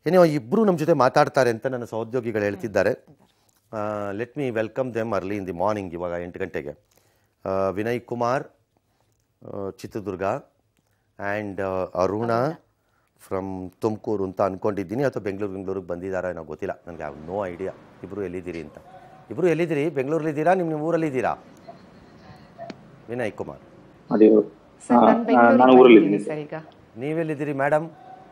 ಏನೋ ಇಬ್ಬರು ನಮ್ಮ ಜೊತೆ ಮಾತಾಡ್ತಾರೆ ಅಂತ ನನ್ನ ಸಹೋದ್ಯೋಗಿಗಳು ಹೇಳ್ತಿದ್ದಾರೆ let me welcome them early in the morning ಇವಾಗ ಎಂಟು ಗಂಟೆಗೆ ಆ, ವಿನಯ್ ಕುಮಾರ್ ಆ, ಚಿತ್ರದುರ್ಗ ಆ್ಯಂಡ್ ಅರುಣ ಫ್ರಮ್ ತುಮಕೂರು ಅಂತ ಅಂದ್ಕೊಂಡಿದ್ದೀನಿ ಅಥವಾ ಬೆಂಗಳೂರು ಬೆಂಗಳೂರಿಗೆ ಬಂದಿದ್ದಾರಾ ಏನೋ ಗೊತ್ತಿಲ್ಲ ನನಗೆ ನೋ ಐಡಿಯಾ ಇಬ್ಬರು ಎಲ್ಲಿದ್ದೀರಿ ಅಂತ ಇಬ್ಬರು ಎಲ್ಲಿದ್ದೀರಿ ಬೆಂಗಳೂರಲ್ಲಿದ್ದೀರಾ ನಿಮ್ಮ ನಿಮ್ಮ ಊರಲ್ಲಿದ್ದೀರಾ ವಿನಯ್ ಕುಮಾರ್ ಅದೇ ಸರ್ ಹಾ, ನಾನು ನಾನು ಬೆಂಗಳೂರಿಗೆ ಊರಲ್ಲಿ ಬಂದಿದ್ದೀನಿ ಇದ್ದೀನಿ ಸರ್ ಈಗ ನೀವೆಲ್ಲಿದ್ದೀರಿ ಮೇಡಮ್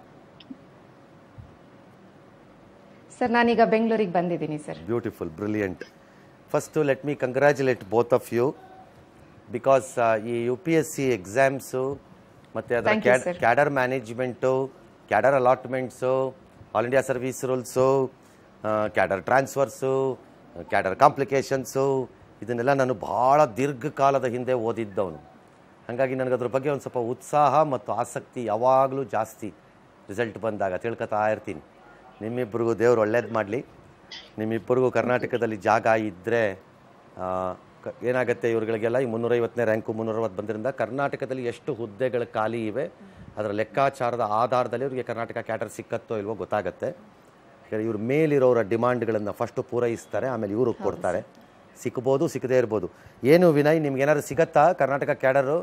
ಸರ್ ನಾನೀಗ ಬೆಂಗಳೂರಿಗೆ ಬಂದಿದ್ದೀನಿ sir beautiful brilliant first let me congratulate both of you because ಈ U P S C exams ಮತ್ತು ಅದರ Thank you, sir. Cadre management cadre allotments all India service rules cadre transfers cadre complications ಇದನ್ನೆಲ್ಲ ನಾನು ಭಾಳ ದೀರ್ಘಕಾಲದ ಹಿಂದೆ ಓದಿದ್ದವನು ಹಾಗಾಗಿ ನನಗೆ ಅದ್ರ ಬಗ್ಗೆ ಒಂದು ಸ್ವಲ್ಪ ಉತ್ಸಾಹ ಮತ್ತು ಆಸಕ್ತಿ ಯಾವಾಗಲೂ ಜಾಸ್ತಿ ರಿಸಲ್ಟ್ ಬಂದಾಗ ತಿಳ್ಕೊತಾ ಇರ್ತೀನಿ ನಿಮ್ಮಿಬ್ಬರಿಗೂ ದೇವ್ರು ಒಳ್ಳೇದು ಮಾಡಲಿ ನಿಮ್ಮಿಬ್ಬರಿಗೂ ಕರ್ನಾಟಕದಲ್ಲಿ ಜಾಗ ಇದ್ದರೆ ಏನಾಗುತ್ತೆ ಇವ್ರುಗಳಿಗೆಲ್ಲ ಈ ಮುನ್ನೂರೈವತ್ತನೇ ರ್ಯಾಂಕು ಮುನ್ನೂರವತ್ತು ಬಂದ್ರಿಂದ ಕರ್ನಾಟಕದಲ್ಲಿ ಎಷ್ಟು ಹುದ್ದೆಗಳು ಖಾಲಿ ಇವೆ ಅದರ ಲೆಕ್ಕಾಚಾರದ ಆಧಾರದಲ್ಲಿ ಇವರಿಗೆ ಕರ್ನಾಟಕ ಕ್ಯಾಟರ್ ಸಿಕ್ಕತ್ತೋ ಇಲ್ವೋ ಗೊತ್ತಾಗುತ್ತೆ ಇವ್ರ ಮೇಲಿರೋರ ಡಿಮಾಂಡ್ಗಳನ್ನು ಫಸ್ಟು ಪೂರೈಸ್ತಾರೆ ಆಮೇಲೆ ಇವ್ರಿಗೆ ಕೊಡ್ತಾರೆ ಸಿಕ್ಬೋದು ಸಿಕ್ಕದೇ ಇರ್ಬೋದು ಏನು ವಿನಯ್ ನಿಮ್ಗೆ ಏನಾದ್ರು ಸಿಗತ್ತಾ ಕರ್ನಾಟಕ ಕ್ಯಾಡರು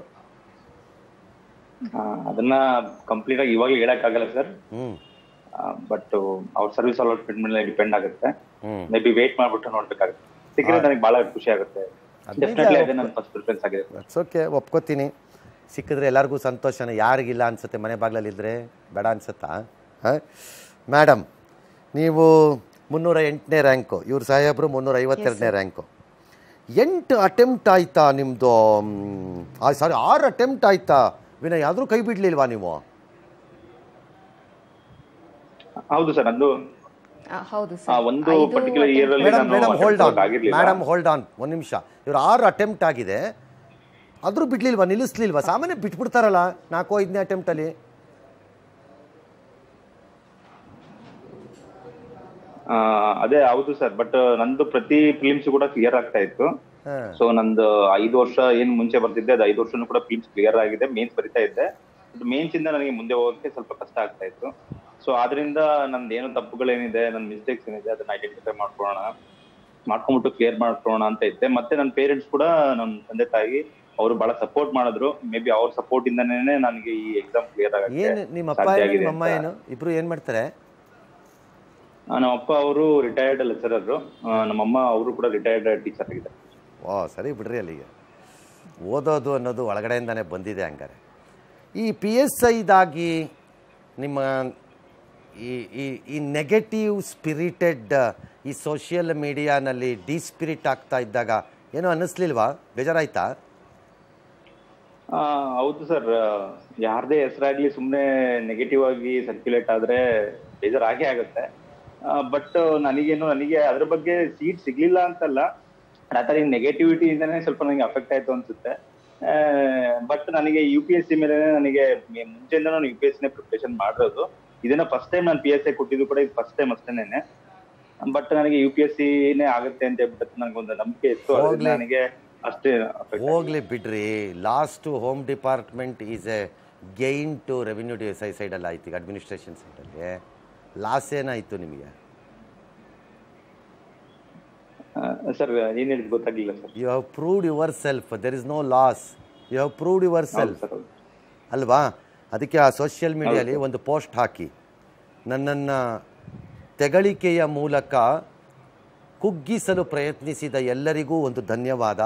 ಆ, ಅದನ್ನ ಕಂಪ್ಲೀಟ್ ಆಗಿ ಇವಾಗ ಹೇಳಕ್ ಆಗಲ್ಲ ಸರ್ ಹ್ಞೂ ಬಟ್ ಅವ್ರ ಸರ್ವಿಸ್ ಅಲಾಟ್ಮೆಂಟ್ ಮೇಲೆ ಡಿಪೆಂಡ್ ಆಗುತ್ತೆ ಹ್ಮ್. ಮೇ ಬಿ ವೇಟ್ ಮಾಡ್ಬಿಟ್ಟು ನೋಡ್ಬೇಕಾಗುತ್ತೆ ಸಿಕ್ಕಿದ್ರೆ ನನಗೆ ಬಹಳ ಖುಷಿ ಆಗುತ್ತೆ ಡೆಫಿನೆಟ್ಲಿ ಅದೇ ನನ್ನ ಫಸ್ಟ್ ಪ್ರಿಫರೆನ್ಸ್ ಆಗಿದೆ ದಟ್ಸ್ ಓಕೆ ಒಪ್ಕೋತೀನಿ ಸಿಕ್ಕಿದ್ರೆ ಎಲ್ಲರಿಗೂ ಸಂತೋಷನೇ ಯಾರಿಗಿಲ್ಲ ಅನ್ಸುತ್ತೆ ಮನೆ ಬಾಗ್ಲಲ್ಲಿದ್ದರೆ ಬೇಡ ಅನ್ಸುತ್ತಾ ಹಾಂ ಮೇಡಮ್ ನೀವು ಮುನ್ನೂರ ಎಂಟನೇ ರ್ಯಾಂಕು ಇವ್ರ ಸಾಹೇಬರು ಮುನ್ನೂರ ಐವತ್ತೆರಡನೇ ರ್ಯಾಂಕು ಎಂಟು ಅಟೆಂಪ್ಟ್ ಆಯ್ತಾ ನಿಮ್ಮದು ಸಾರಿ ಆರು ಅಟೆಂಪ್ಟ್ ಆಯ್ತಾ ವಿನಯ್ ಆದರೂ ಕೈ ಬಿಡಲಿಲ್ವಾ ನೀವು ಹೌದು ಸರ್ ಅದು ಆ, ಹೌದು ಆ, ಸರ್ ಒಂದು ಐದು ಪರ್ಟಿಕ್ಯುಲರ್ ಇಯರ್ ಅಲ್ಲಿ ಮೇಡಮ್ ನಾನು ಮೇಡಮ್ ಹೋಲ್ಡ್ ಆನ್ attempt ಆಗಿರ್ಲಿಲ್ಲ ಮೇಡಮ್ ಹೋಲ್ಡ್ ಆನ್ ಒಂದು ನಿಮಿಷ ಇವ್ರು ಆರು ಅಟೆಂಪ್ಟ್ ಆಗಿದೆ ಆದರೂ ಬಿಡ್ಲಿಲ್ವಾ ನಿಲ್ಲಿಸ್ಲಿಲ್ವಾ ಸಾಮಾನ್ಯ ಬಿಟ್ಬಿಡ್ತಾರಲ್ಲ ನಾಲ್ಕು ಐದನೇ ಅಟೆಂಪ್ಟಲ್ಲಿ ಆ, ಅದೇ ಹೌದು ಸರ್ ಬಟ್ ನಂದು ಪ್ರತಿ ಫಿಲಿಮ್ಸ್ ಕೂಡ ಕ್ಲಿಯರ್ ಆಗ್ತಾ ಇತ್ತು ಹಾಂ ಸೊ ನಂದು ಐದು ವರ್ಷ ಏನ್ ಮುಂಚೆ ಬರ್ತಿದ್ದೆ ಅದು ಐದು ವರ್ಷನೂ ಕೂಡ ಫಿಲ್ಮ್ಸ್ ಕ್ಲಿಯರ್ ಆಗಿದೆ ಮೇನ್ಸ್ ಬರಿತಾ ಇದ್ದೆ ಮೇನ್ಸ್ ಇಂದ ನನಗೆ ಮುಂದೆ ಹೋಗೋಕೆ ಸ್ವಲ್ಪ ಕಷ್ಟ ಆಗ್ತಾ ಇತ್ತು ಸೊ ಆದ್ರಿಂದ ನಂದು ಏನು ತಪ್ಪುಗಳೇನಿದೆ ನನ್ನ ಮಿಸ್ಟೇಕ್ಸ್ ಏನಿದೆ ಅದನ್ನ ಐಡೆಂಟಿಫೈ ಮಾಡ್ಕೊಳ್ಳೋಣ ಮಾಡ್ಕೊಂಡ್ಬಿಟ್ಟು ಕ್ಲಿಯರ್ ಮಾಡ್ಕೊಳ್ಳೋಣ ಅಂತ ಇದ್ದೆ ಮತ್ತೆ ನನ್ನ ಪೇರೆಂಟ್ಸ್ ಕೂಡ ನನ್ನ ತಂದೆ ತಾಯಿ ಅವರು ಬಹಳ ಸಪೋರ್ಟ್ ಮಾಡಿದ್ರು ಮೇ ಬಿ ಅವ್ರ ಸಪೋರ್ಟ್ ಇಂದನೇ ನನಗೆ ಈ ಎಕ್ಸಾಮ್ ಕ್ಲಿಯರ್ ಆಗುತ್ತೆ ಏನು ನಿಮ್ಮ ಅಪ್ಪ ಸಾಧ್ಯ ಏನು ಆಗಿದೆ ನಿಮ್ಮ ಅಮ್ಮ ಅಂತ. ಏನು ಇಬ್ರು ಏನು ಮಾಡ್ತಾರೆ ಆ, ನಮ್ಮ ಅಪ್ಪ ಅವರು ರಿಟೈರ್ಡ್ ಲೆಕ್ಚರರ್ ನಮ್ಮಮ್ಮ ಅವರು ಕೂಡ ರಿಟೈರ್ಡ್ ಟೀಚರ್ ಆಗಿದ್ದಾರೆ ಓ ಸರಿ ಬಿಡ್ರಿ ಅಲ್ಲಿಗೆ ಓದೋದು ಅನ್ನೋದು ಒಳಗಡೆಯಿಂದನೇ ಬಂದಿದೆ ಹಂಗಾರೆ ಈ ಪಿ ಎಸ್ ಐದಾಗಿ ನಿಮ್ಮ ಈ ಈ ಈ ನೆಗೆಟಿವ್ ಸ್ಪಿರಿಟೆಡ್ ಈ ಸೋಷಿಯಲ್ ಮೀಡಿಯಾನಲ್ಲಿ ಡಿಸ್ಪಿರಿಟ್ ಆಗ್ತಾ ಇದ್ದಾಗ ಏನೋ ಅನ್ನಿಸ್ಲಿಲ್ವಾ ಬೇಜಾರಾಯ್ತಾ ಆ, ಹೌದು ಸರ್ ಯಾರ್ದೇ ಹೆಸರಾಗ್ಲಿ ಸುಮ್ನೆ ನೆಗೆಟಿವ್ ಆಗಿ ಸರ್ಕ್ಯುಲೇಟ್ ಆದ್ರೆ ಬೇಜಾರಾಗೇ ಆಗುತ್ತೆ ಬಟ್ ನನಗೇನು ನನಗೆ ಅದ್ರ ಬಗ್ಗೆ ಸೀಟ್ ಸಿಗ್ಲಿಲ್ಲ ಅಂತಲ್ಲ ಆತರ ಈ ನೆಗೆಟಿವಿಟಿ ಇಂದಾನೆ ಸ್ವಲ್ಪ ನನಗೆ ಅಫೆಕ್ಟ್ ಆಯ್ತು ಅನ್ಸುತ್ತೆ ಬಟ್ ನನಗೆ ಯು ಪಿ ಎಸ್ ಸಿ ಮೇಲೆ ನನಗೆ ಮೆ- ಮುಂಚೆಯಿಂದ ನಾನು ಯು ಪಿ ಎಸ್ ನೇ ಪ್ರಿಪರೇಷನ್ ಮಾಡಿರೋದು ಇದನ್ನ ಫಸ್ಟ್ ಟೈಮ್ ನಾನು ಪಿ ಎಸ್ ಐ ಕೊಟ್ಟಿದ್ದು ಕೂಡ ಇದು ಫಸ್ಟ್ ಟೈಮ್ ಅಷ್ಟೇನೆ ಬಟ್ ನನಗೆ ಯು ಪಿ ಎಸ್ ಸಿನೇ ಆಗುತ್ತೆ ಅಂತ ಹೇಳ್ಬಿಟ್ಟು ನನಗೊಂದು ನಂಬಿಕೆ ಇತ್ತು ಅದರಿಂದ ಹೋಗ್ಲಿ. ನನಗೆ ಅಷ್ಟೇ affect ಆಗಿದೆ. ಹೋಗ್ಲಿ ಬಿಡ್ರಿ last home department is a gain to revenue ಡಿ ಸೈ ಸೈಡಲ್ಲಿ ಆಯ್ತು ಈಗ ಅಡ್ಮಿನಿಸ್ಟ್ರೇಷನ್ ಸೈಡಲ್ಲಿ ಲಾಸ್ ಏನಾಯಿತು ನಿಮಗೆ ಸರ್ ಏನ್ ಹೇಳಿದ್ ಗೊತ್ತಾಗ್ಲಿಲ್ಲ sir you have proved yourself there is no loss you have proved your ಹೌದು ಸೆಲ್ಫ್ ಸರ್ ಹೌದು ಅಲ್ವಾ ಅದಕ್ಕೆ ಆ ಸೋಷಿಯಲ್ ಮೀಡಿಯಲ್ಲಿ ಒಂದು ಪೋಸ್ಟ್ ಹಾಕಿ ನನ್ನನ್ನು ತೆಗಳಿಕೆಯ ಮೂಲಕ ಕುಗ್ಗಿಸಲು ಪ್ರಯತ್ನಿಸಿದ ಎಲ್ಲರಿಗೂ ಒಂದು ಧನ್ಯವಾದ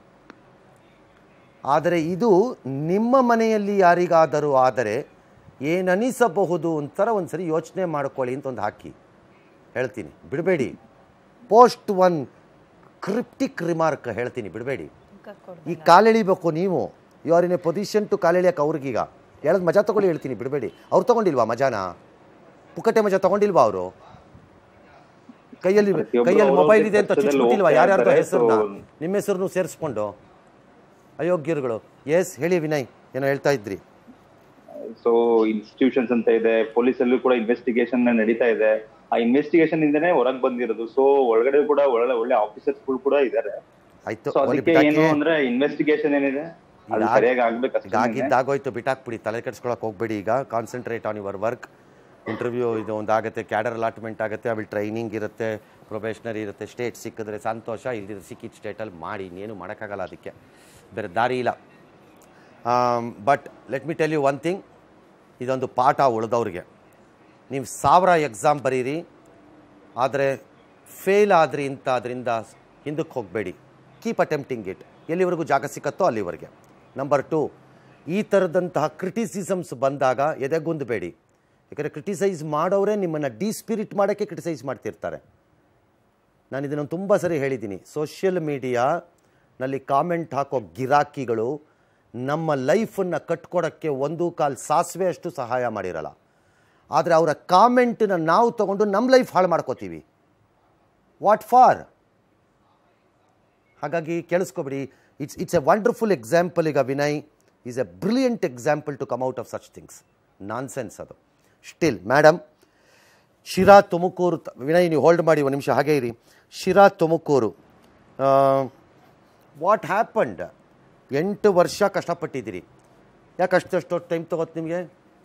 ಆದರೆ ಇದು ನಿಮ್ಮ ಮನೆಯಲ್ಲಿ ಯಾರಿಗಾದರೂ ಆದರೆ ಏನನಿಸಬಹುದು ಅಂತರ ಒಂದು ಸರಿ ಯೋಚನೆ ಮಾಡ್ಕೊಳ್ಳಿ ಅಂತ ಒಂದು ಹಾಕಿ ಹೇಳ್ತೀನಿ ಬಿಡಬೇಡಿ ಪೋಸ್ಟ್ ಒನ್ ಕ್ರಿಪ್ಟಿಕ್ ರಿಮಾರ್ಕ್ ಹೇಳ್ತೀನಿ ಬಿಡಬೇಡಿ ಈ ಕಾಲೆಳಿಬೇಕು ನೀವು you are in a position to ಕಾಲೆಳಿಯಕ್ಕೆ ಅವ್ರಿಗೀಗ ಹೇಳೋದು ಮಜಾ ತಗೊಳ್ಳಿ ಹೇಳ್ತೀನಿ ಬಿಡಬೇಡಿ ಅವ್ರು ತಗೊಂಡಿಲ್ವಾ ಮಜಾನ ಪುಕ್ಕಟೆ ಮಜಾ ತಗೊಂಡಿಲ್ವಾ ಅವರು ಕೈಯಲ್ಲಿ ಪ್ರತಿಯೊಬ್ರು ಕೈಯಲ್ಲಿ ಅವ್ರವ್ರ ಮೊಬೈಲ್ ಇದೆ ಅಂತ ಕಷ್ಟದಲ್ಲಿ ಚುಚ್ಬಿಟ್ಟಿಲ್ವಾ ಹೋಗ್ತಾ ಯಾರ್ಯಾರ್ದೋ ಇರ್ತಾರೆ, ಹೆಸರನ್ನ so- ನಿಮ್ಮ ಹೆಸರನ್ನು ಸೇರಿಸ್ಕೊಂಡು ಅಯೋಗ್ಯರುಗಳು ಎಸ್ ಹೇಳಿ ವಿನಯ್ ಏನೋ ಹೇಳ್ತಾ ಇದ್ರಿ ಸೊ ಇನ್ಸ್ಟಿಟ್ಯೂಷನ್ಸ್ ಅಂತ ಇದೆ ಪೊಲೀಸ್ ಅಲ್ಲೂ ಕೂಡ ಇನ್ವೆಸ್ಟಿಗೇಷನ್ ನಡೀತಾ ಇದೆ ಆ ಇನ್ವೆಸ್ಟಿಗೇಷನ್ ಇಂದನೇ ಹೊರಗ್ ಬಂದಿರೋದು ಸೊ ಒಳಗಡೆ ಕೂಡ ಒಳ್ಳೆ ಒಳ್ಳೆ ಆಫೀಸರ್ಸ್ ಕೂಡ ಇದ್ದಾರೆ ಆಯ್ತು ಸೊ ಹೋಗ್ಲಿ ಅದಕ್ಕೆ ಏನು ಬಿಟ್ಟಾಕಿ. ಅಂದ್ರೆ ಇನ್ವೆಸ್ಟಿಗೇಷನ್ ಏನಿದೆ ಅದು ಈಗ ಸರಿಯಾಗಿ ಈಗ ಆಗ್ಬೇಕು ಆಗಿದ್ದಾಗೋಯ್ತು ಬಿಟ್ಟಾಕ್ಬಿಡಿ ತಲೆ ಕೆಡ್ಸ್ಕೊಳಕ್ಕೆ ಹೋಗ್ಬೇಡಿ ಈಗ concentrate on your work interview ಇದು ಒಂದಾಗುತ್ತೆ ಕ್ಯಾಡರ್ ಅಲಾಟ್ಮೆಂಟ್ ಆಗುತ್ತೆ ಆಮೇಲೆ ಟ್ರೈನಿಂಗ್ ಇರುತ್ತೆ ಪ್ರೊಬೇಷನರಿ ಇರುತ್ತೆ ಸ್ಟೇಟ್ ಸಿಕ್ಕಿದ್ರೆ ಸಂತೋಷ ಇಲ್ದಿದ್ರೆ ಸಿಕ್ಕಿದ ಸ್ಟೇಟಲ್ಲಿ ಮಾಡಿ ಇನ್ನೇನು ಮಾಡೋಕ್ಕಾಗಲ್ಲ ಅದಕ್ಕೆ ಬೇರೆ ದಾರಿ ಇಲ್ಲ but let me tell you one thing ಇದೊಂದು ಪಾಠ ಉಳಿದವ್ರಿಗೆ ನೀವು ಸಾವಿರ ಎಕ್ಸಾಮ್ ಬರೀರಿ ಆದರೆ ಫೇಲ್ ಆದ್ರಿ ಅಂತ ಅದರಿಂದ ಹಿಂದಕ್ಕೆ ಹೋಗಬೇಡಿ ಕೀಪ್ ಅಟೆಂಪ್ಟಿಂಗ್ ಇಟ್ ಎಲ್ಲಿವರೆಗೂ ಜಾಗ ಸಿಕ್ಕತ್ತೋ ಅಲ್ಲಿವರೆಗೆ ನಂಬರ್ ಟು ಈ ಥರದಂತಹ ಕ್ರಿಟಿಸಿಸಮ್ಸ್ ಬಂದಾಗ ಎದೆಗುಂದಬೇಡಿ ಯಾಕಂದರೆ ಕ್ರಿಟಿಸೈಸ್ ಮಾಡೋರೇ ನಿಮ್ಮನ್ನು ಡಿಸ್ಪಿರಿಟ್ ಮಾಡೋಕ್ಕೆ ಕ್ರಿಟಿಸೈಸ್ ಮಾಡ್ತಿರ್ತಾರೆ ನಾನು ಇದನ್ನು ತುಂಬ ಸರಿ ಹೇಳಿದ್ದೀನಿ ಸೋಷಿಯಲ್ ಮೀಡಿಯಾನಲ್ಲಿ ಕಾಮೆಂಟ್ ಹಾಕೋ ಗಿರಾಕಿಗಳು ನಮ್ಮ ಲೈಫನ್ನು ಕಟ್ಕೊಡೋಕ್ಕೆ ಒಂದು ಕಾಲು ಸಾಸಿವೆ ಅಷ್ಟು ಸಹಾಯ ಮಾಡಿರಲ್ಲ ಆದರೆ ಅವರ ಕಾಮೆಂಟನ್ನ ನಾವು ತಗೊಂಡು ನಮ್ಮ ಲೈಫ್ ಹಾಳು ಮಾಡ್ಕೋತೀವಿ ವಾಟ್ ಫಾರ್ ಹಾಗಾಗಿ ಕೇಳಿಸ್ಕೊಬಿಡಿ it's it's a wonderful example ಈಗ Vinay is a brilliant example to come out of such things nonsense ಅದು ಸ್ಟಿಲ್ ಮೇಡಮ್ ಶಿರಾ ತುಮಕೂರು ತ- ವಿನಯ್ ನೀವು ಹೋಲ್ಡ್ ಮಾಡಿ ಒಂದು ನಿಮಿಷ ಹಾಗೆ ಇರಿ ಶಿರಾ ತುಮಕೂರು ವಾಟ್ ಹ್ಯಾಪಂಡ್ ಎಂಟು ವರ್ಷ ಕಷ್ಟಪಟ್ಟಿದ್ದೀರಿ ಯಾಕೆ ಅಷ್ಟು ಅಷ್ಟು ಟೈಮ್ ತಗೋತು ನಿಮಗೆ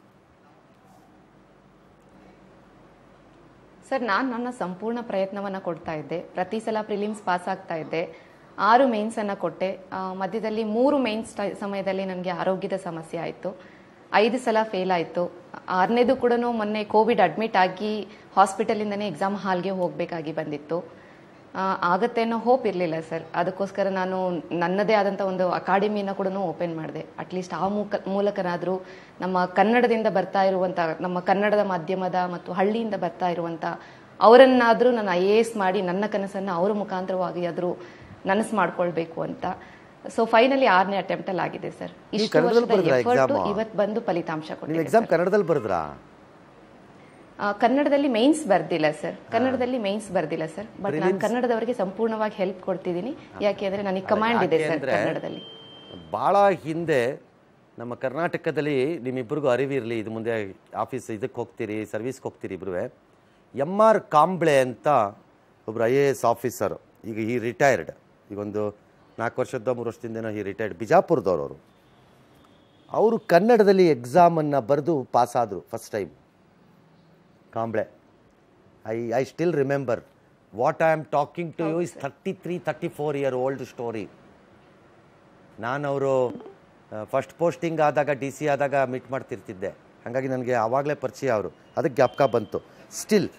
ಸರ್ ನಾನು ನನ್ನ ಸಂಪೂರ್ಣ ಪ್ರಯತ್ನವನ್ನು ಕೊಡ್ತಾ ಇದ್ದೆ ಪ್ರತಿ ಸಲ ಪ್ರಿಲಿಮ್ಸ್ ಪಾಸ್ ಆಗ್ತಾ ಇದ್ದೆ ಆರು ಮೇನ್ಸನ್ನು ಕೊಟ್ಟೆ ಆ, ಮಧ್ಯದಲ್ಲಿ ಮೂರು ಮೇನ್ಸ್ ಸಮಯದಲ್ಲಿ ನನಗೆ ಆರೋಗ್ಯದ ಸಮಸ್ಯೆ ಆಯಿತು ಐದು ಸಲ ಫೇಲ್ ಆಯಿತು ಆರನೇದು ಕೂಡ ಮೊನ್ನೆ ಕೋವಿಡ್ ಅಡ್ಮಿಟ್ ಆಗಿ ಹಾಸ್ಪಿಟಲಿಂದನೇ ಎಕ್ಸಾಮ್ ಹಾಲ್ಗೆ ಹೋಗಬೇಕಾಗಿ ಬಂದಿತ್ತು ಆ, ಆಗತ್ತೆ ಅನ್ನೋ ಹೋಪ್ ಇರಲಿಲ್ಲ ಸರ್ ಅದಕ್ಕೋಸ್ಕರ ನಾನು ನನ್ನದೇ ಆದಂಥ ಒಂದು ಅಕಾಡೆಮಿಯನ್ನು ಕೂಡ ಓಪನ್ ಮಾಡಿದೆ ಅಟ್ಲೀಸ್ಟ್ ಆ ಮೂಕ ಮೂಲಕನಾದರೂ ನಮ್ಮ ಕನ್ನಡದಿಂದ ಬರ್ತಾ ಇರುವಂಥ ನಮ್ಮ ಕನ್ನಡದ ಮಾಧ್ಯಮದ ಮತ್ತು ಹಳ್ಳಿಯಿಂದ ಬರ್ತಾ ಇರುವಂಥ ಅವರನ್ನಾದರೂ ನಾನು ಐ ಎ ಎಸ್ ಮಾಡಿ ನನ್ನ ಕನಸನ್ನು ಅವರ ಮುಖಾಂತರವಾಗಿ ಆದರೂ ನನಸು ಮಾಡ್ಕೊಳ್ಬೇಕು ಅಂತ ಸೊ ಫೈನಲಿ ಆರನೇ ಅಟೆಂಪ್ಟಲ್ಲಿ ಆಗಿದೆ ಸರ್ ಇಷ್ಟು ಕನ್ನಡದಲ್ಲಿ ವರ್ಷದ ಬರ್ದ್ರಾ ಎಫರ್ಟ್ exam? ಇವತ್ತು ಬಂದು ಫಲಿತಾಂಶ ನೀವು ಕೊಟ್ಟಿದೆ ಎಕ್ಸಾಮ್ ಕನ್ನಡದಲ್ಲಿ ಬರೆದ್ರಾ ಆ, ಕನ್ನಡದಲ್ಲಿ ಮೇನ್ಸ್ ಬರ್ದಿಲ್ಲ ಸರ್ ಕನ್ನಡದಲ್ಲಿ ಮೇನ್ಸ್ ಬರ್ದಿಲ್ಲ ಸರ್ ಬಟ್ ನಾನು ಕನ್ನಡದವರಿಗೆ ಸಂಪೂರ್ಣವಾಗಿ ಹೆಲ್ಪ್ ಕೊಡ್ತಿದ್ದೀನಿ ಯಾಕೆ ಅಂದ್ರೆ ನನಗೆ ಕಮಾಂಡ್ ಇದೆ ಸರ್ ಯಾಕೆ ಅಂದ್ರೆ ಕನ್ನಡದಲ್ಲಿ ಭಾಳ ಹಿಂದೆ ನಮ್ಮ ಕರ್ನಾಟಕದಲ್ಲಿ ನಿಮ್ಮಿಬ್ಬರಿಗೂ ಅರಿವಿರಲಿ ಇದು ಮುಂದೆ ಆಫೀಸ್ ಇದಕ್ಕೆ ಹೋಗ್ತೀರಿ ಸರ್ವಿಸ್ಗೆ ಹೋಗ್ತೀರಿ ಇಬ್ರು ಎಮ್ ಆರ್ ಕಾಂಬ್ಳೆ ಅಂತ ಒಬ್ಬರು ಐ ಎ ಎಸ್ ಆಫೀಸರ್ ಈಗ ಈ ರಿಟೈರ್ಡ್ ಈಗೊಂದು ನಾಲ್ಕು ವರ್ಷದ ಮೂರು ವರ್ಷದಿಂದೇನೋ ಈ ರಿಟೈರ್ಡ್ ಬಿಜಾಪುರದವ್ರು ಅವರು ಅವರು ಕನ್ನಡದಲ್ಲಿ ಎಕ್ಸಾಮನ್ನು ಬರೆದು ಪಾಸಾದರು first time Kamble I I still remember what I am talking to you is thirty three thirty four year old story ನಾನು ಅವರು ಫಸ್ಟ್ ಪೋಸ್ಟಿಂಗ್ ಆದಾಗ ಡಿ ಸಿ ಆದಾಗ ಮೀಟ್ ಮಾಡ್ತಿರ್ತಿದ್ದೆ ಹಾಗಾಗಿ ನನಗೆ ಆವಾಗಲೇ ಪರಿಚಯ ಅವರು ಅದಕ್ಕೆ ಜ್ಞಾಪಕ ಬಂತು ಸ್ಟಿಲ್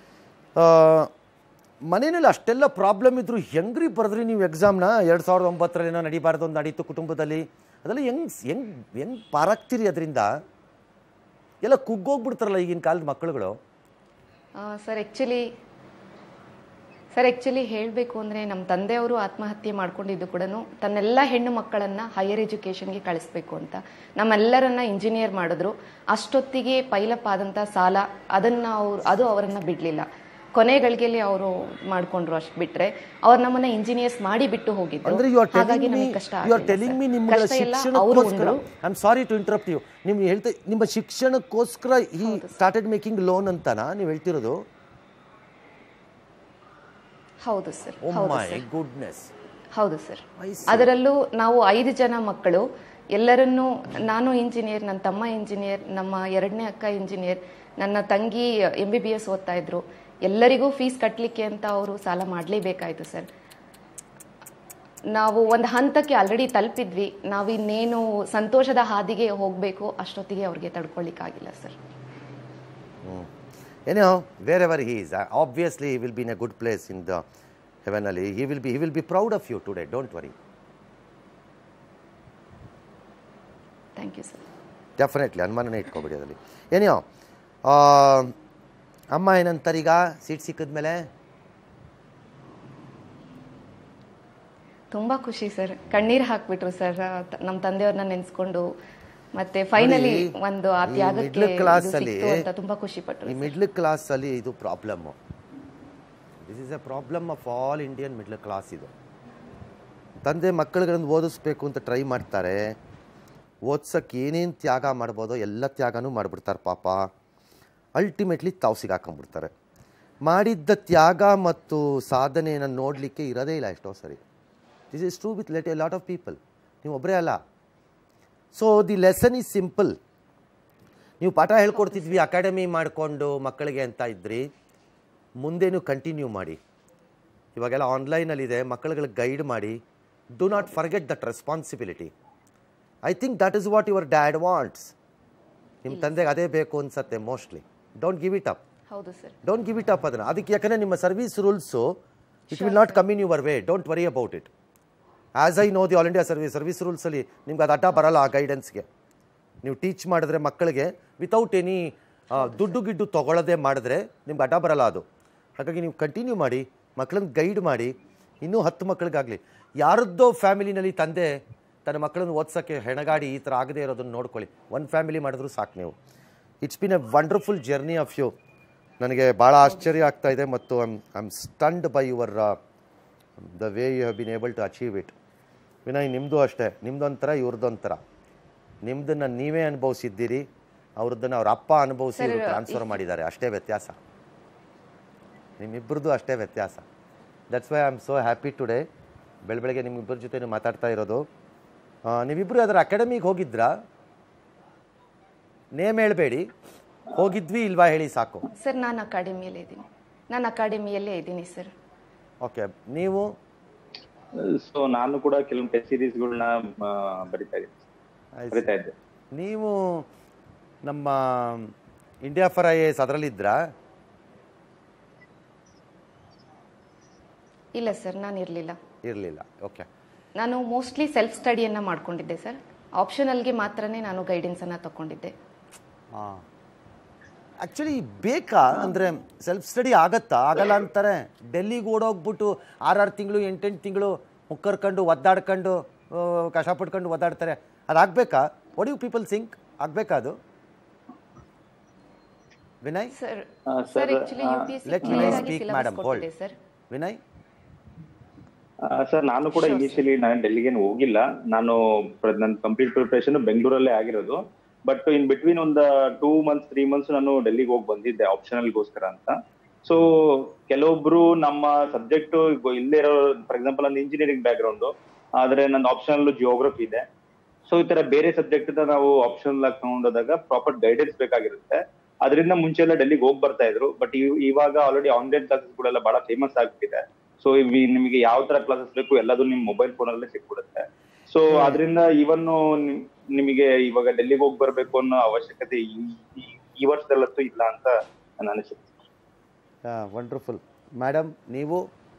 ಮನೆಯಲ್ಲಿ ಅಷ್ಟೆಲ್ಲ ಪ್ರಾಬ್ಲಮ್ ಇದ್ರು ಹೆಂಗ್ರಿ ಬರೆದ್ರಿ ನೀವು ಎಕ್ಸಾಮ್ನ ಎರಡು ಸಾವಿರದ ಒಂಬತ್ತರಲ್ಲಿ ಏನೋ ನಡಿಬಾರ್ದು ಒಂದು ನಡೀತು ಕುಟುಂಬದಲ್ಲಿ ಅದೆಲ್ಲ ಹೆಂಗ್ ಹೆಂಗ್ ಹೆಂಗ್ ಪಾರಾಗ್ತೀರಿ ಅದರಿಂದ ಎಲ್ಲ ಕುಗ್ಗೋಗ್ಬಿಡ್ತಾರಲ್ಲ ಈಗಿನ ಕಾಲದ ಮಕ್ಕಳುಗಳು ಸರ್ ಆ್ಯಕ್ಚುಲಿ ಸರ್ ಆ್ಯಕ್ಚುಲಿ ಹೇಳಬೇಕು ಅಂದರೆ ನಮ್ಮ ತಂದೆಯವರು ಆತ್ಮಹತ್ಯೆ ಮಾಡ್ಕೊಂಡಿದ್ದು ಕೂಡ ತನ್ನೆಲ್ಲ ಹೆಣ್ಣು ಮಕ್ಕಳನ್ನು ಹೈಯರ್ ಎಜುಕೇಷನ್ಗೆ ಕಳಿಸ್ಬೇಕು ಅಂತ ನಮ್ಮೆಲ್ಲರನ್ನ ಇಂಜಿನಿಯರ್ ಮಾಡಿದ್ರು ಅಷ್ಟೊತ್ತಿಗೆ ಪೈಲಪ್ ಆದಂಥ ಸಾಲ ಅದನ್ನು ಅವರು ಅದು ಅವರನ್ನು ಬಿಡಲಿಲ್ಲ ಕೊನೆ ಗಳಿಗೆಯಲ್ಲಿ ಅವರು ಮಾಡ್ಕೊಂಡ್ರು ಅಷ್ಟು ಬಿಟ್ರೆ ಅವ್ರು ನಮ್ಮನ್ನ ಇಂಜಿನಿಯರ್ಸ್ ಮಾಡಿ ಬಿಟ್ಟು ಹೋಗಿದ್ರು ಅಂದ್ರೆ ಯು ಆರ್ ಹಾಗಾಗಿ ಟೆಲಿಂಗ್ ಮೀ ನಮಗೆ ಕಷ್ಟ ಯು ಆರ್ ಆಗ್ಲಿಲ್ಲ ಟೆಲಿಂಗ್ ಮೀ ಸರ್. ನಿಮ್ಗಳ ಕಷ್ಟ ಎಲ್ಲ ಅವರು ಶಿಕ್ಷಣಕ್ಕೋಸ್ಕರ I am sorry to interrupt you ನಿಮ್ಗೆ ಹೇಳ್ತಾ ನಿಮ್ಮ ಶಿಕ್ಷಣಕ್ಕೋಸ್ಕರ ಈ ಸ್ಟಾರ್ಟೆಡ್ ಮೇಕಿಂಗ್ ಲೋನ್ ಅಂತನಾ ನೀವು ಹೇಳ್ತಿರೋದು ಹೌದು ಸರ್ ಓ ಹೌದು ಮೈ ಸರ್ ಗುಡ್ನೆಸ್ ಹೌದು ಸರ್ I see. ಅದರಲ್ಲೂ ನಾವು ಐದು ಜನ ಮಕ್ಕಳು ಎಲ್ಲರನ್ನೂ ನಾನು ಇಂಜಿನಿಯರ್ ನನ್ನ ತಮ್ಮ ಇಂಜಿನಿಯರ್ ನಮ್ಮ ಎರಡನೇ ಅಕ್ಕ ಇಂಜಿನಿಯರ್ ನನ್ನ ತಂಗಿ ಎಂ ಬಿ ಬಿ ಎಸ್ ಓದ್ತಾ ಇದ್ರು ಎಲ್ಲರಿಗೂ ಫೀಸ್ ಕಟ್ಟಲಿಕ್ಕೆ ಅಂತ ಅವರು ಸಾಲ ಮಾಡಲೇಬೇಕಾಯ್ತು ಸರ್ ನಾವು ಒಂದು ಹಂತಕ್ಕೆ ಆಲ್ರೆಡಿ ತಲುಪಿದ್ವಿ ನಾವು ಇನ್ನೇನು ಸಂತೋಷದ ಹಾದಿಗೆ ಹೋಗಬೇಕು ಅಷ್ಟೊತ್ತಿಗೆ ಅವ್ರಿಗೆ ತಡ್ಕೊಳ್ಳಿಕ್ಕಾಗಿಲ್ಲ ಸರ್ ಏನೋ wherever he is obviously he will be in a good place in the ಹೆವೆನಲ್ಲಿ he will be he will be proud of you today don't worry thank you sir definitely ಅನುಮಾನನೇ ಇಟ್ಕೊಬಿಡಿ ಅದರಲ್ಲಿ ಏನೋ ಅಮ್ಮ ಏನಂತಾರೆ ಈಗ seat ಸಿಕ್ಕಿದ್ಮೇಲೆ ತುಂಬಾ ಖುಷಿ ಸರ್ ಕಣ್ಣೀರ್ ಹಾಕ್ಬಿಟ್ರು ಸರ್ ನಮ್ಮ ತಂದೆಯವ್ರನ್ನ ನೆನ್ಸ್ಕೊಂಡು ಮತ್ತೆ ಫೈನಲಿ ನೋಡಿ, ಒಂದು ಆ ಈ ತ್ಯಾಗಕ್ಕೆ middle class ಇದು ಅಲ್ಲಿ ಸಿಕ್ತು ಅಂತ ತುಂಬಾ ಖುಷಿ ಪಟ್ರು ಈ ಮಿಡ್ಲ್ ಕ್ಲಾಸಲ್ಲಿ ಇದು problem this is a problem of all Indian middle class ಇದು ತಂದೆ ಮಕ್ಕಳುಗಳನ್ನು ಓದಿಸ್ಬೇಕು ಅಂತ ಟ್ರೈ ಮಾಡ್ತಾರೆ ಓದ್ಸಕ್ಕೆ ಏನೇನು ತ್ಯಾಗ ಮಾಡ್ಬೋದೋ ಎಲ್ಲ ತ್ಯಾಗನೂ ಮಾಡಿಬಿಡ್ತಾರೆ ಪಾಪ ಅಲ್ಟಿಮೇಟ್ಲಿ ತಾವು ಸಿಗಾಕೊಂಡ್ಬಿಡ್ತಾರೆ ಮಾಡಿದ್ದ ತ್ಯಾಗ ಮತ್ತು ಸಾಧನೆಯನ್ನು ನೋಡಲಿಕ್ಕೆ ಇರೋದೇ ಇಲ್ಲ ಎಷ್ಟೋ ಸರಿ this is true with let a lot of people ನೀವು ಒಬ್ಬರೇ ಅಲ್ಲ so the lesson is simple ನೀವು ಪಾಠ ಹೇಳ್ಕೊಡ್ತಿದ್ವಿ ಅಕಾಡೆಮಿ ಮಾಡಿಕೊಂಡು ಮಕ್ಕಳಿಗೆ ಅಂತ ಇದ್ರಿ ಮುಂದೇನು ಕಂಟಿನ್ಯೂ ಮಾಡಿ ಇವಾಗೆಲ್ಲ ಆನ್ಲೈನಲ್ಲಿದೆ ಮಕ್ಕಳುಗಳಿಗೆ ಗೈಡ್ ಮಾಡಿ do not forget that responsibility I think that is what your dad wants ನಿಮ್ಮ ತಂದೆಗೆ ಅದೇ ಬೇಕು ಅನ್ಸತ್ತೆ mostly don't give it up ಹೌದು sir don't give it up ಅದನ್ನು ಅದಕ್ಕೆ ಯಾಕಂದರೆ ನಿಮ್ಮ service rules it will not come in your way don't worry about it as I know the all India service service ರೂಲ್ಸಲ್ಲಿ ನಿಮ್ಗೆ ಅದು ಅಡ್ಡ ಬರಲ್ಲ ಆ ಗೈಡೆನ್ಸ್ಗೆ ನೀವು ಟೀಚ್ ಮಾಡಿದ್ರೆ ಮಕ್ಕಳಿಗೆ ವಿತೌಟ್ ಎನಿ ದುಡ್ಡು ಗಿಡ್ಡು ತೊಗೊಳ್ಳೋದೇ ಮಾಡಿದ್ರೆ ನಿಮ್ಗೆ ಅಡ್ಡ ಬರಲ್ಲ ಅದು ಹಾಗಾಗಿ ನೀವು ಕಂಟಿನ್ಯೂ ಮಾಡಿ ಮಕ್ಕಳನ್ನ ಗೈಡ್ ಮಾಡಿ ಇನ್ನೂ ಹತ್ತು ಮಕ್ಕಳಿಗಾಗಲಿ ಯಾರದ್ದೋ ಫ್ಯಾಮಿಲಿನಲ್ಲಿ ತಂದೆ ತನ್ನ ಮಕ್ಕಳನ್ನು ಓದ್ಸೋಕ್ಕೆ ಹೆಣಗಾಡಿ ಈ ಥರ ಆಗದೇ ಇರೋದನ್ನು ನೋಡ್ಕೊಳ್ಳಿ ಒಂದು ಫ್ಯಾಮಿಲಿ ಮಾಡಿದ್ರು ಸಾಕು ನೀವು it's been a wonderful journey of you ನನಗೆ ಭಾಳ ಆಶ್ಚರ್ಯ ಆಗ್ತಾ ಇದೆ ಮತ್ತು I'm I am stunned by your the way you have been able to achieve it Vinay ನಿಮ್ಮದು ಅಷ್ಟೇ ನಿಮ್ದೊಂಥರ ಇವ್ರದ್ದೊಂಥರ ನಿಮ್ದನ್ನು ನೀವೇ ಅನುಭವಿಸಿದ್ದೀರಿ ಅವ್ರದ್ದನ್ನು ಅವ್ರ ಅಪ್ಪ ಅನುಭವಿಸಿ ಇವ್ರು ಟ್ರಾನ್ಸ್ಫರ್ ಮಾಡಿದ್ದಾರೆ ಅಷ್ಟೇ ವ್ಯತ್ಯಾಸ ನಿಮ್ಮಿಬ್ಬರದ್ದು ಅಷ್ಟೇ ವ್ಯತ್ಯಾಸ that's why I am so happy today ಬೆಳ ಬೆಳಗ್ಗೆ ನಿಮ್ಮಿಬ್ಬರ ಜೊತೆ ಮಾತಾಡ್ತಾ ಇರೋದು ಆ, ನೀವಿಬ್ಬರು ಅದರ ಅಕಾಡೆಮಿಗೆ ಹೋಗಿದ್ರಾ ನೇಮ್ ಹೇಳಬೇಡಿ ಹೋಗಿದ್ವಿ ಇಲ್ವಾ ಹೇಳಿ ಸಾಕು ಸರ್ ನಾನು ಅಕಾಡೆಮಿಯಲ್ಲೇ ಇದ್ದೀನಿ ನಾನು ಅಕಾಡೆಮಿಯಲ್ಲೇ ಇದ್ದೀನಿ ಸರ್ ಓಕೆ ನೀವು ಸೊ ನಾನು ಕೂಡ ಕೆಲವೊಂದು ಟೆಸ್ಟ್ ಸೀರೀಸ್ಗಳನ್ನ ಬರಿತಾ ಇದ್ದೀನಿ ಬರಿತಾ ಇದ್ದೆ ನೀವು ನಮ್ಮ India for I A S ಅದರಲ್ಲಿದ್ರಾ ಇಲ್ಲ ಸರ್ ನಾನು ಇರಲಿಲ್ಲ ಇರಲಿಲ್ಲ ಓಕೆ ನಾನು ಮೋಸ್ಟ್ಲಿ ಸೆಲ್ಫ್ ಸ್ಟಡಿಯನ್ನು ಮಾಡ್ಕೊಂಡಿದ್ದೆ ಸರ್ ಆಪ್ಷನಲ್ಗೆ ಮಾತ್ರನೇ ನಾನು ಗೈಡೆನ್ಸನ್ನು ತಗೊಂಡಿದ್ದೆ ಹಾಂ ಆ್ಯಕ್ಚುಲಿ ಬೇಕಾ ಅಂದರೆ ಸೆಲ್ಫ್ ಸ್ಟಡಿ ಆಗತ್ತಾ ಆಗಲ್ಲ ಅಂತಾರೆ ಡೆಲ್ಲಿಗೆ ಓಡೋಗ್ಬಿಟ್ಟು ಆರಾರು ತಿಂಗಳು ಎಂಟೆಂಟು ತಿಂಗಳು ಮುಕ್ಕರ್ಕೊಂಡು ಒದ್ದಾಡ್ಕೊಂಡು ಆ, ಕಷ್ಟ ಪಟ್ಕೊಂಡು ಒದ್ದಾಡ್ತಾರೆ ಅದಾಗಬೇಕಾ ವಾಟ್ ಯು ಪೀಪಲ್ ಸಿಂಕ್ ಆಗಬೇಕಾ ಅದು ವಿನಯ್ ಸರ್ ಆ, sir sir, actually U P S let clear Vinay ಆಗಿ ಸ್ಪೀಕ್ ಸಿಲೆಬಸ್ ಮೇಡಮ್ ಹೋಲ್ಡ್ ಕೊಟ್ಟಿದೆ ಸರ್ ವಿನಯ್ ಸರ್ ನಾನು ಕೂಡ ಇನಿಷಿಯಲಿ ನಾನು ಡೆಲ್ಲಿಗೇನು ಹೋಗಿಲ್ಲ ನಾನು ಪ್ರ- ನನ್ನ ಕಂಪ್ಲೀಟ್ ಪ್ರಿಪರೇಷನ್ ಬೆಂಗಳೂರಲ್ಲೇ ಆಗಿರೋದು ಬಟ್ ಇನ್ ಬಿಟ್ವೀನ್ ಒಂದು ಟೂ ಮಂತ್ಸ್ ತ್ರೀ ಮಂತ್ಸ್ ನಾನು ಡೆಲ್ಲಿಗೆ ಹೋಗಿ ಬಂದಿದ್ದೆ ಆಪ್ಷನಲ್ಗೋಸ್ಕರ ಅಂತ ಸೊ ಕೆಲವೊಬ್ರು ನಮ್ಮ ಸಬ್ಜೆಕ್ಟ್ ಇಲ್ಲೇ ಇರೋ ಫಾರ್ ಎಕ್ಸಾಂಪಲ್ ನನ್ನ ಇಂಜಿನಿಯರಿಂಗ್ ಬ್ಯಾಕ್ ಗ್ರೌಂಡ್ ಆದ್ರೆ ನನ್ನ ಆಪ್ಷನಲ್ ಜಿಯೋಗ್ರಫಿ ಇದೆ ಸೊ ಈ ತರ ಬೇರೆ ಸಬ್ಜೆಕ್ಟ್ ನಾವು ಆಪ್ಷನಲ್ ಆಗಿ ತಗೊಂಡೋದಾಗ ಪ್ರಾಪರ್ ಗೈಡೆನ್ಸ್ ಬೇಕಾಗಿರುತ್ತೆ ಅದರಿಂದ ಮುಂಚೆ ಎಲ್ಲ ಡೆಲ್ಲಿಗೆ ಹೋಗಿ ಬರ್ತಾ ಇದ್ರು ಬಟ್ ಇವಾಗ ಆಲ್ರೆಡಿ ಆನ್ಲೈನ್ ಕ್ಲಾಸಸ್ ಗಳೆಲ್ಲ ಬಹಳ ಫೇಮಸ್ ಆಗ್ತಿದೆ ಸೊ ನಿಮಗೆ ಯಾವ ತರ ಕ್ಲಾಸಸ್ ಬೇಕು ಎಲ್ಲದೂ ನಿಮ್ ಮೊಬೈಲ್ ಫೋನ್ ಅಲ್ಲೇ ಸಿಕ್ಬಿಡುತ್ತೆ ಸೊ ಅದರಿಂದ ಇವನ್ ನಿಮಗೆ ಇವಾಗ ಡೆಲ್ಲಿಗೆ ಹೋಗಿ ಬರ್ಬೇಕು ಅನ್ನೋ ಅವಶ್ಯಕತೆ ಈ- ಈ- ಈ ವರ್ಷದಲ್ಲಂತೂ ಇಲ್ಲ ಅಂತ ನನ್ನ ಅನಿಸುತ್ತೆ ವಂಡರ್ಫುಲ್ ಮೇಡಮ್ ನೀವು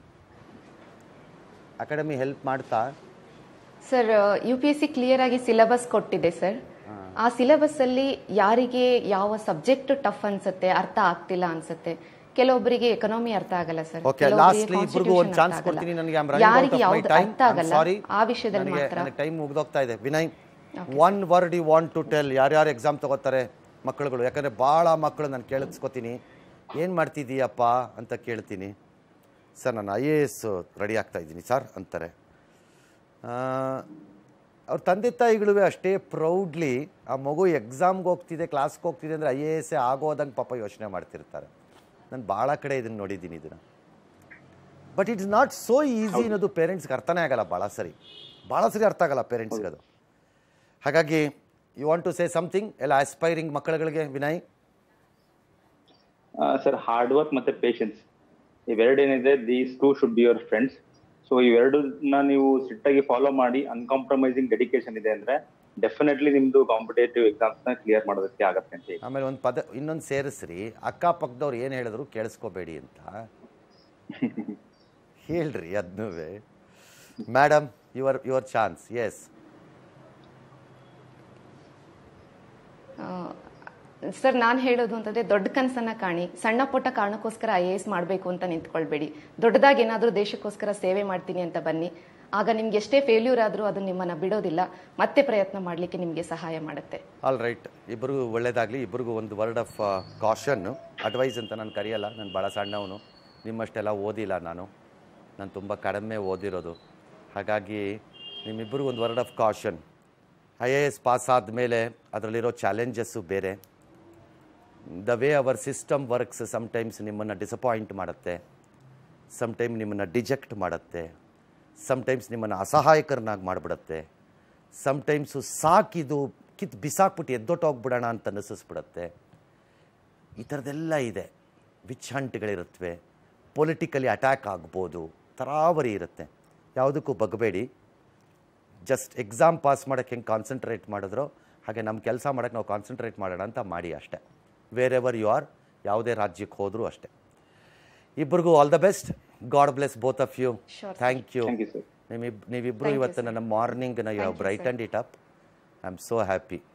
ಅಕಾಡೆಮಿ ಹೆಲ್ಪ್ ಮಾಡ್ತಾ sir U P S C clear ಆಗಿ ಸಿಲೆಬಸ್ ಕೊಟ್ಟಿದೆ ಸರ್ ಆ ಸಿಲೆಬಸ್ ಅಲ್ಲಿ ಯಾರಿಗೆ ಯಾವ ಸಬ್ಜೆಕ್ಟ್ ಟಫ್ ಅನ್ಸುತ್ತೆ ಅರ್ಥ ಆಗ್ತಿಲ್ಲ ಅನ್ಸುತ್ತೆ ಕೆಲವೊಬ್ಬರಿಗೆ ಎಕನಾಮಿ ಅರ್ಥ ಆಗಲ್ಲ ಸರ್ ಓಕೆ ಲಾಸ್ಟ್ಲಿ ಇಬ್ಬರಿಗೂ ಒಂದು ಚಾನ್ಸ್ ಕೊಡ್ತೀನಿ ನನಗೆ ಆಮ್ ಯಾರಿಗೆ ರನ್ನಿಂಗ್ ಔಟ್ ಯಾವ್ದು ಆಫ್ ಮೈ ಟೈಮ್ ಅರ್ಥ ಆಗಲ್ಲ ಸಾರಿ ಆ ವಿಷಯದಲ್ಲಿ ನನಗೆ ಮಾತ್ರ ನನಗೆ ಟೈಮ್ ಮುಗ್ದೋಗ್ತಾ ಇದೆ Vinay one word you want to tell ಯಾರ್ಯಾರು ಎಕ್ಸಾಮ್ ತಗೋತಾರೆ ಮಕ್ಕಳುಗಳು ಯಾಕಂದರೆ ಭಾಳ ಮಕ್ಕಳು ನಾನು ಕೇಳಿಸ್ಕೊತೀನಿ ಏನು ಮಾಡ್ತಿದ್ದೀಯಪ್ಪ ಅಂತ ಕೇಳ್ತೀನಿ ಸರ್ ನಾನು ಐ ಎ ಎಸ್ ರೆಡಿ ಆಗ್ತಾ ಇದ್ದೀನಿ ಸರ್ ಅಂತಾರೆ ಆ, ಅವ್ರ ತಂದೆ ತಾಯಿಗಳು ಅಷ್ಟೇ ಪ್ರೌಡ್ಲಿ ಆ ಮಗು ಎಕ್ಸಾಮ್ಗೆ ಹೋಗ್ತಿದೆ ಕ್ಲಾಸ್ಗೆ ಹೋಗ್ತಿದೆ ಅಂದರೆ ಐ ಎ ಎಸ್ ಆಗೋದಂಗೆ ಪಾಪ ಯೋಚನೆ ಮಾಡ್ತಿರ್ತಾರೆ ನಾನು ಭಾಳ ಕಡೆ ಇದನ್ನು ನೋಡಿದ್ದೀನಿ ಇದನ್ನು but it's not so easy ಅನ್ನೋದು ಪೇರೆಂಟ್ಸ್ಗೆ ಅರ್ಥನೇ ಆಗಲ್ಲ ಭಾಳ ಸರಿ ಭಾಳ ಸರಿ ಅರ್ಥ ಆಗಲ್ಲ ಪೇರೆಂಟ್ಸ್ಗೆ ಅದು ಹಾಗಾಗಿ you want to say something ಎಲ್ಲ ಆಸ್ಪೈರಿಂಗ್ ಮಕ್ಕಳುಗಳಿಗೆ ವಿನಯ್ ಸರ್ ಹಾರ್ಡ್ ವರ್ಕ್ ಮತ್ತೆ ಪೇಷನ್ಸ್ ಇವೆರಡೇನಿದೆ these two should be your friends so ಇವೆರಡನ್ನ ನೀವು ಸಿಟ್ಟಾಗಿ ಫಾಲೋ ಮಾಡಿ ಅನ್ಕಾಂಪ್ರಮೈಸಿಂಗ್ ಡೆಡಿಕೇಶನ್ ಇದೆ ಅಂದ್ರೆ ಡೆಫಿನೆಟ್ಲಿ ನಿಮ್ದು ಕಾಂಪಿಟೇಟಿವ್ ಎಕ್ಸಾಮ್ಸ್ ನ ಕ್ಲಿಯರ್ ಮಾಡೋದಕ್ಕೆ ಆಗತ್ತೆ ಅಂತ ಹೇಳಿ ಆಮೇಲೆ ಒಂದು ಪದ ಇನ್ನೊಂದು ಸೇರಿಸ್ರಿ ಅಕ್ಕಪಕ್ಕದವ್ರು ಏನು ಹೇಳಿದ್ರು ಕೇಳಿಸ್ಕೋಬೇಡಿ ಅಂತ ಹೇಳ್ರಿ ಅದನ್ನೂ madam your your chance yes sir ನಾನು ಹೇಳೋದು ಅಂತಂದ್ರೆ ದೊಡ್ಡ ಕನಸನ್ನ ಕಾಣಿ ಸಣ್ಣ ಪುಟ್ಟ ಕಾರಣಕ್ಕೋಸ್ಕರ ಐ ಎ ಎಸ್ ಮಾಡಬೇಕು ಅಂತ ನಿಂತ್ಕೊಳ್ಬೇಡಿ ದೊಡ್ಡದಾಗಿ ಏನಾದರೂ ದೇಶಕ್ಕೋಸ್ಕರ ಸೇವೆ ಮಾಡ್ತೀನಿ ಅಂತ ಬನ್ನಿ ಆಗ ನಿಮ್ಗೆ ಎಷ್ಟೇ ಫೇಲ್ಯೂರ್ ಆದರೂ ಅದು ನಿಮ್ಮನ್ನ ಬಿಡೋದಿಲ್ಲ ಮತ್ತೆ ಪ್ರಯತ್ನ ಮಾಡಲಿಕ್ಕೆ ನಿಮಗೆ ಸಹಾಯ ಮಾಡುತ್ತೆ ಆಲ್ ರೈಟ್ ಇಬ್ಬರಿಗೂ ಒಳ್ಳೇದಾಗಲಿ ಇಬ್ಬರಿಗೂ ಒಂದು ವರ್ಡ್ ಆಫ್ ಕಾಷನ್ ಅಡ್ವೈಸ್ ಅಂತ ನಾನು ಕರೆಯಲ್ಲ ನಾನು ಭಾಳ ಸಣ್ಣವನು ನಿಮ್ಮಷ್ಟೆಲ್ಲ ಓದಿಲ್ಲ ನಾನು ನಾನು ತುಂಬ ಕಡಿಮೆ ಓದಿರೋದು ಹಾಗಾಗಿ ನಿಮ್ಮಿಬ್ಬರಿಗೂ ಒಂದು word of caution I A S pass ಆದಮೇಲೆ ಅದರಲ್ಲಿರೋ ಚಾಲೆಂಜಸ್ಸು ಬೇರೆ the way our system works sometimes ನಿಮ್ಮನ್ನು ಡಿಸಪಾಯಿಂಟ್ ಮಾಡುತ್ತೆ ಸಮ್ಟೈಮ್ ನಿಮ್ಮನ್ನು ಡಿಜೆಕ್ಟ್ ಮಾಡುತ್ತೆ ಸಮ್ಟೈಮ್ಸ್ ನಿಮ್ಮನ್ನು ಅಸಹಾಯಕರನ್ನಾಗಿ ಮಾಡಿಬಿಡುತ್ತೆ ಸಮ್ಟೈಮ್ಸು ಸಾಕಿದು ಕಿತ್ತು ಬಿಸಾಕ್ಬಿಟ್ಟು ಎದ್ದೊಟ್ಟೋಗ್ಬಿಡೋಣ ಅಂತ ಅನ್ನಿಸಿಸ್ಬಿಡತ್ತೆ ಈ ಥರದ್ದೆಲ್ಲ ಇದೆ ವಿಚ್ ಹಂಟ್ಗಳಿರುತ್ತವೆ ಪೊಲಿಟಿಕಲಿ ಅಟ್ಯಾಕ್ ಆಗ್ಬೋದು ತರಾವರಿ ಇರುತ್ತೆ ಯಾವುದಕ್ಕೂ ಬಗ್ಬೇಡಿ ಜಸ್ಟ್ ಎಕ್ಸಾಮ್ ಪಾಸ್ ಮಾಡೋಕ್ಕೆ ಹೆಂಗೆ ಕಾನ್ಸಂಟ್ರೇಟ್ ಮಾಡಿದ್ರೋ ಹಾಗೆ ನಮ್ಮ ಕೆಲಸ ಮಾಡೋಕ್ಕೆ ನಾವು ಕಾನ್ಸಂಟ್ರೇಟ್ ಮಾಡೋಣ ಅಂತ ಮಾಡಿ ಅಷ್ಟೇ ವೇರ್ ಎವರ್ ಯು ಆರ್ ಯಾವುದೇ ರಾಜ್ಯಕ್ಕೆ ಹೋದರೂ ಅಷ್ಟೇ ಇಬ್ಬರಿಗೂ all the best god bless both of you Sure, thank you Thank you, sir. ನಿಮ್ಮಿಬ್ ನೀವಿಬ್ಬರು Thank you, ಇವತ್ತು sir. ನನ್ನ morning you Thank you, bright sir. And it up I am so happy